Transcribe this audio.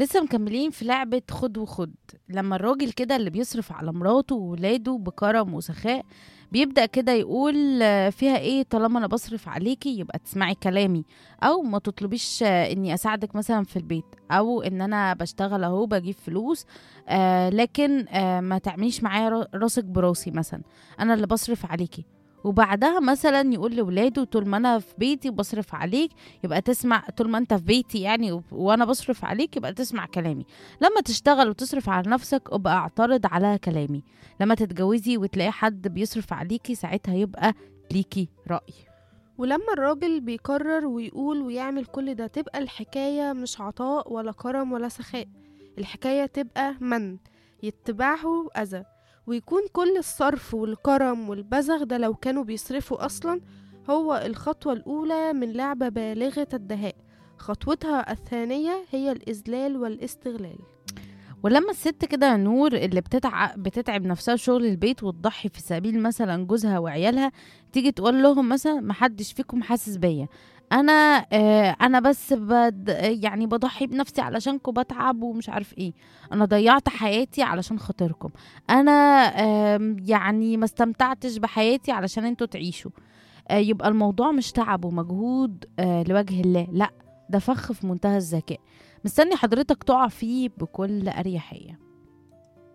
لسه مكملين في لعبة خد وخد لما الراجل كده اللي بيصرف على مراته وولاده بكرم وسخاء بيبدأ كده يقول آه، فيها ايه طالما انا بصرف عليكي يبقى تسمعي كلامي او ما تطلبيش آه، اني اساعدك مثلا في البيت او ان انا بشتغل اهو بجيب فلوس آه لكن آه ما تعمليش معايا را- راسك براسي مثلا انا اللي بصرف عليكي وبعدها مثلا يقول لولاده طول ما انا في بيتي وبصرف عليك يبقى تسمع طول ما انت في بيتي يعني و- وانا بصرف عليك يبقى تسمع كلامي لما تشتغل وتصرف على نفسك ابقى اعترض على كلامي لما تتجوزي وتلاقي حد بيصرف عليكي ساعتها يبقى ليكي رأي ولما الراجل بيقرر ويقول ويعمل كل ده تبقى الحكاية مش عطاء ولا كرم ولا سخاء الحكاية تبقى من يتبعه أذى ويكون كل الصرف والكرم والبذخ ده لو كانوا بيصرفوا أصلا هو الخطوة الأولى من لعبة بالغة الدهاء خطوتها الثانية هي الإذلال والاستغلال ولما الست كده يا نور اللي بتتعب بتتعب نفسها في شغل البيت وتضحي في سبيل مثلا جوزها وعيالها تيجي تقول لهم مثلا محدش فيكم حاسس بيا انا آه انا بس بد يعني بضحي بنفسي علشانكم بتعب ومش عارف ايه انا ضيعت حياتي علشان خاطركم انا آه يعني ما استمتعتش بحياتي علشان انتوا تعيشوا آه يبقى الموضوع مش تعب ومجهود آه لوجه الله لا ده فخ في منتهى الذكاء مستني حضرتك تقع فيه بكل أريحية